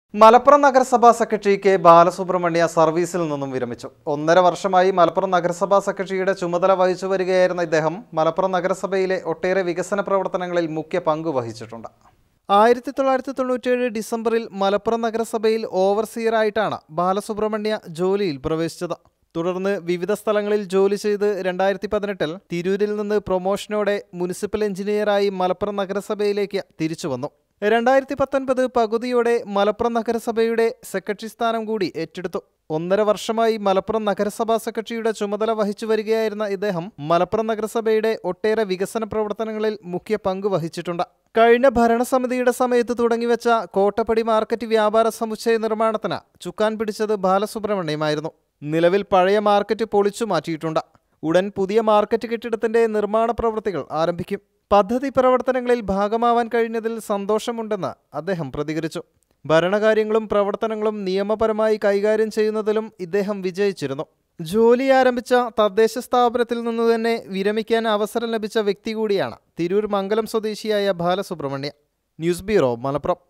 മലപ്പുറം നഗരസഭാ secretary K Balasubrahmanya സർവീസിൽ നിന്നും വിരമിച്ചു ഒന്നര വർഷമായി മലപ്പുറം നഗരസഭാ സെക്രട്ടറിയുടെ ചുമതല വഹിച്ചു വരികയായിരുന്ന ഇദ്ദേഹം മലപ്പുറം നഗരസഭയിലെ ഒട്ടേറെ വികസന പ്രവർത്തനങ്ങളിൽ മുഖ്യ പങ്ക് വഹിച്ചിട്ടുണ്ട് ആയിരത്തി തൊള്ളായിരത്തി തൊണ്ണൂറ്റിയേഴ് ഡിസംബറിൽ മലപ്പുറം നഗരസഭയിൽ ഓവർസിയറായിട്ടാണ് ബാലസുബ്രഹ്മണ്യ ജോലിയിൽ പ്രവേശിച്ചത് തുടർന്ന് വിവിധ സ്ഥലങ്ങളിൽ ജോലി ചെയ്ത് രണ്ടായിരത്തി പതിനെട്ടിൽ തിരൂരിൽ നിന്ന് പ്രൊമോഷനോടെ മുനിസിപ്പൽ എഞ്ചിനീയറായി മലപ്പുറം നഗരസഭയിലേക്ക് തിരിച്ചു വന്നു രണ്ടായിരത്തി പത്തൊൻപത് പകുതിയോടെ മലപ്പുറം നഗരസഭയുടെ സെക്രട്ടറി സ്ഥാനം കൂടി ഏറ്റെടുത്തു ഒന്നര വർഷമായി മലപ്പുറം നഗരസഭാ സെക്രട്ടറിയുടെ ചുമതല വഹിച്ചു വരികയായിരുന്ന ഇദ്ദേഹം മലപ്പുറം നഗരസഭയുടെ ഒട്ടേറെ വികസന പ്രവർത്തനങ്ങളിൽ മുഖ്യ പങ്ക് വഹിച്ചിട്ടുണ്ട് കഴിഞ്ഞ ഭരണസമിതിയുടെ സമയത്ത് തുടങ്ങിവെച്ച കോട്ടപ്പടി മാർക്കറ്റ് വ്യാപാര സമുച്ചയ നിർമ്മാണത്തിന് ചുക്കാൻ പിടിച്ചത് ബാലസുബ്രഹ്മണ്യമായിരുന്നു നിലവിൽ പഴയ മാർക്കറ്റ് പൊളിച്ചു മാറ്റിയിട്ടുണ്ട് ഉടൻ പുതിയ മാർക്കറ്റ് കെട്ടിടത്തിന്റെ നിർമ്മാണ പ്രവൃത്തികൾ ആരംഭിക്കും പദ്ധതി പ്രവർത്തനങ്ങളിൽ ഭാഗമാവാൻ കഴിഞ്ഞതിൽ സന്തോഷമുണ്ടെന്ന് അദ്ദേഹം പ്രതികരിച്ചു ഭരണകാര്യങ്ങളും പ്രവർത്തനങ്ങളും നിയമപരമായി കൈകാര്യം ചെയ്യുന്നതിലും ഇദ്ദേഹം വിജയിച്ചിരുന്നു ജോലി ആരംഭിച്ച തദ്ദേശ സ്ഥാപനത്തിൽ നിന്നു തന്നെ വിരമിക്കാൻ അവസരം ലഭിച്ച വ്യക്തി കൂടിയാണ് തിരൂർ മംഗലം സ്വദേശിയായ ബാലസുബ്രഹ്മണ്യ ന്യൂസ് ബ്യൂറോ മലപ്പുറം